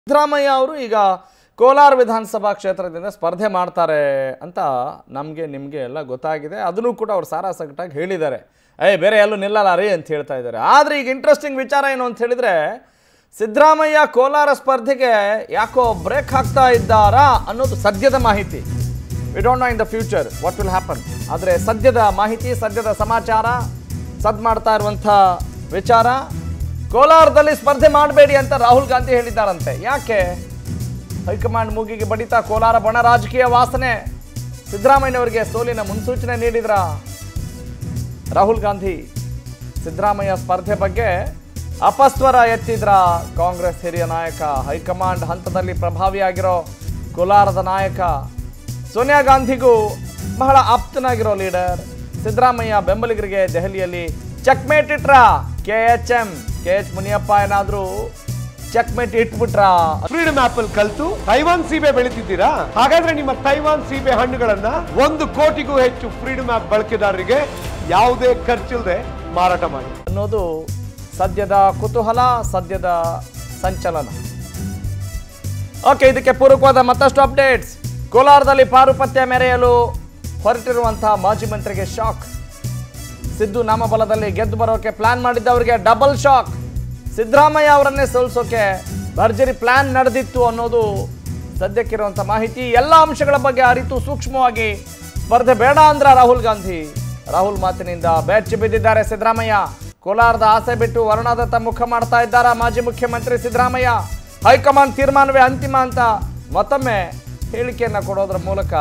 ಸಿದ್ದರಾಮಯ್ಯ ಅವರು ಈಗ ಕೋಲಾರ ವಿಧಾನಸಭಾ ಕ್ಷೇತ್ರದಿಂದ ಸ್ಪರ್ಧೆ ಮಾಡ್ತಾರೆ ಅಂತ ನಮಗೆ ನಿಮಗೆ ಎಲ್ಲ ಗೊತ್ತಾಗಿದೆ ಅದನ್ನು ಕೂಡ ಅವ್ರು ಸಾರಾ ಸಗಟಾಗಿ ಹೇಳಿದ್ದಾರೆ ಏ ಬೇರೆ ಎಲ್ಲೂ ನಿಲ್ಲಲ್ಲ ರೀ ಅಂತ ಹೇಳ್ತಾ ಇದ್ದಾರೆ ಆದರೆ ಈಗ ಇಂಟ್ರೆಸ್ಟಿಂಗ್ ವಿಚಾರ ಏನು ಅಂತ ಹೇಳಿದರೆ ಸಿದ್ದರಾಮಯ್ಯ ಕೋಲಾರ ಸ್ಪರ್ಧೆಗೆ ಯಾಕೋ ಬ್ರೇಕ್ ಹಾಕ್ತಾ ಇದ್ದಾರಾ ಅನ್ನೋದು ಸದ್ಯದ ಮಾಹಿತಿ we don't know in the future what will happen ಆದರೆ ಸದ್ಯದ ಮಾಹಿತಿ ಸದ್ಯದ ಸಮಾಚಾರ ಸದ್ ಮಾಡ್ತಾ ಇರುವಂಥ ವಿಚಾರ ಕೋಲಾರದಲ್ಲಿ ಸ್ಪರ್ಧೆ ಮಾಡಬೇಡಿ ಅಂತ ರಾಹುಲ್ ಗಾಂಧಿ ಹೇಳಿದ್ದಾರಂತೆ ಯಾಕೆ ಹೈಕಮಾಂಡ್ ಮೂಗಿಗೆ ಬಡಿತಾ ಕೋಲಾರ ಬಣ ರಾಜಕೀಯ ವಾಸನೆ ಸಿದ್ದರಾಮಯ್ಯನವರಿಗೆ ಸೋಲಿನ ಮುನ್ಸೂಚನೆ ನೀಡಿದ್ರ ರಾಹುಲ್ ಗಾಂಧಿ ಸಿದ್ದರಾಮಯ್ಯ ಸ್ಪರ್ಧೆ ಬಗ್ಗೆ ಅಪಸ್ವರ ಎತ್ತಿದ್ರ ಕಾಂಗ್ರೆಸ್ ಹಿರಿಯ ನಾಯಕ ಹೈಕಮಾಂಡ್ ಹಂತದಲ್ಲಿ ಪ್ರಭಾವಿಯಾಗಿರೋ ಕೋಲಾರದ ನಾಯಕ ಸೋನಿಯಾ ಗಾಂಧಿಗೂ ಬಹಳ ಆಪ್ತನಾಗಿರೋ ಲೀಡರ್ ಸಿದ್ದರಾಮಯ್ಯ ಬೆಂಬಲಿಗರಿಗೆ ದೆಹಲಿಯಲ್ಲಿ ಚೆಕ್ಮೇಟ್ ಇಟ್ರ K H M K H Muniyappa ಏನಾದರೂ ಚೆಕ್ಮೇಟ್ ಇಟ್ಬಿಟ್ರಾ ಫ್ರೀಡಮ್ ಆಪಲ್ ಕಲ್ತು ತೈವಾನ್ ಸೀಬೆ ಬೆಳಿತಿದ್ದೀರಾ ಹಾಗಾದ್ರೆ ನಿಮ್ಮ ತೈವಾನ್ ಸೀಬೆ ಹಣ್ಣುಗಳನ್ನ ಒಂದು ಕೋಟಿಗೂ ಹೆಚ್ಚು ಫ್ರೀಡಮ್ ಆಪ್ ಬಳಕೆದಾರರಿಗೆ ಯಾವುದೇ ಖರ್ಚಿಲ್ಲದೆ ಮಾರಾಟ ಮಾಡಿ ಅನ್ನೋದು ಸದ್ಯದ ಕುತೂಹಲ ಸದ್ಯದ ಸಂಚಲನ ಓಕೆ ಇದಕ್ಕೆ ಪೂರಕವಾದ ಮತ್ತಷ್ಟು ಅಪ್ಡೇಟ್ಸ್ ಕೋಲಾರದಲ್ಲಿ ಪಾರುಪತ್ಯ ಮೆರೆಯಲು ಹೊರಟಿರುವಂತಹ ಮಾಜಿ ಮಂತ್ರಿಗೆ ಶಾಕ್ ಸಿದ್ದು ನಾಮಬಲದಲ್ಲಿ ಗೆದ್ದು ಬರೋಕೆ ಪ್ಲಾನ್ ಮಾಡಿದ್ದವರಿಗೆ ಡಬಲ್ ಶಾಕ್ ಸಿದ್ದರಾಮಯ್ಯ ಅವರನ್ನೇ ಸೋಲಿಸೋಕೆ ಭರ್ಜರಿ ಪ್ಲಾನ್ ನಡೆದಿತ್ತು ಅನ್ನೋದು ಸದ್ಯಕ್ಕಿರುವಂಥ ಮಾಹಿತಿ ಎಲ್ಲ ಅಂಶಗಳ ಬಗ್ಗೆ ಅರಿತು ಸೂಕ್ಷ್ಮವಾಗಿ ಸ್ಪರ್ಧೆ ಬೇಡ ಅಂದ್ರ ರಾಹುಲ್ ಗಾಂಧಿ ರಾಹುಲ್ ಮಾತಿನಿಂದ ಬೆಚ್ಚಿ ಬಿದ್ದಿದ್ದಾರೆ ಸಿದ್ದರಾಮಯ್ಯ ಕೋಲಾರದ ಆಸೆ ಬಿಟ್ಟು ವರುಣದತ್ತ ಮುಖ ಮಾಡ್ತಾ ಇದ್ದಾರ ಮಾಜಿ ಮುಖ್ಯಮಂತ್ರಿ ಸಿದ್ದರಾಮಯ್ಯ ಹೈಕಮಾಂಡ್ ತೀರ್ಮಾನವೇ ಅಂತಿಮ ಅಂತ ಮತ್ತೊಮ್ಮೆ ಹೇಳಿಕೆಯನ್ನು ಕೊಡೋದ್ರ ಮೂಲಕ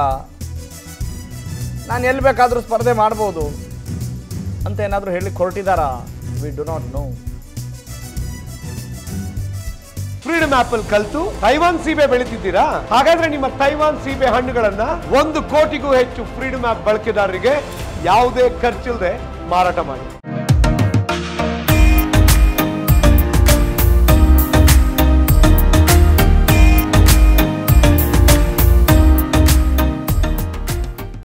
ನಾನು ಎಲ್ಲಿ ಬೇಕಾದರೂ ಸ್ಪರ್ಧೆ ಮಾಡ್ಬೋದು ಅಂತ ಏನಾದರೂ ಹೇಳಿ ಹೊರಟಿದ್ದಾರಾ we do not know freedom apple ಕಲ್ತು ತೈವಾನ್ ಸೀಬೆ ಬೆಳಿತಿದ್ದೀರಾ ಹಾಗಾದ್ರೆ ನಿಮ್ಮ ತೈವಾನ್ ಸೀಬೆ ಹಣ್ಣುಗಳನ್ನ ಒಂದು ಕೋಟಿಗೂ ಹೆಚ್ಚು ಫ್ರೀಡಮ್ ಆಪ್ ಬಳಕೆದಾರರಿಗೆ ಯಾವುದೇ ಖರ್ಚಿಲ್ಲದೆ ಮಾರಾಟ ಮಾಡಿ